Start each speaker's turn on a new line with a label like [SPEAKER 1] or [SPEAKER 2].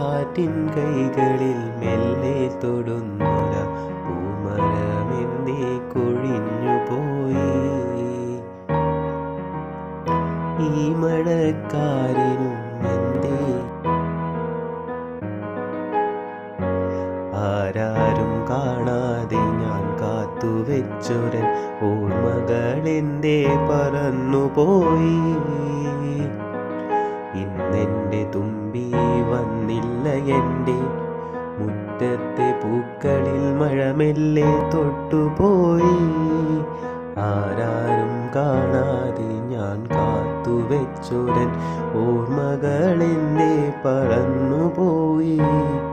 [SPEAKER 1] കാറ്റിൻ കൈകളിൽ മെല്ലെ തൊടുന്നൊര പൂമരമെന്തേ കൊഴിഞ്ഞു പോയി ഈ മഴക്കാരിനും എന്തേ ആരാരും കാണാതെ ഞാൻ കാത്തുവെച്ചൊരൻ ഓർമ്മകളെന്തേ പറന്നുപോയി ഇന്നെൻ്റെ തുമ്പി വന്നില്ല എൻ്റെ മുറ്റത്തെ പൂക്കളിൽ മഴമെല്ലെ തൊട്ടുപോയി ആരാരും കാണാതെ ഞാൻ കാത്തുവെച്ചൊരൻ ഓർമ്മകളെന്തേ പറന്നുപോയി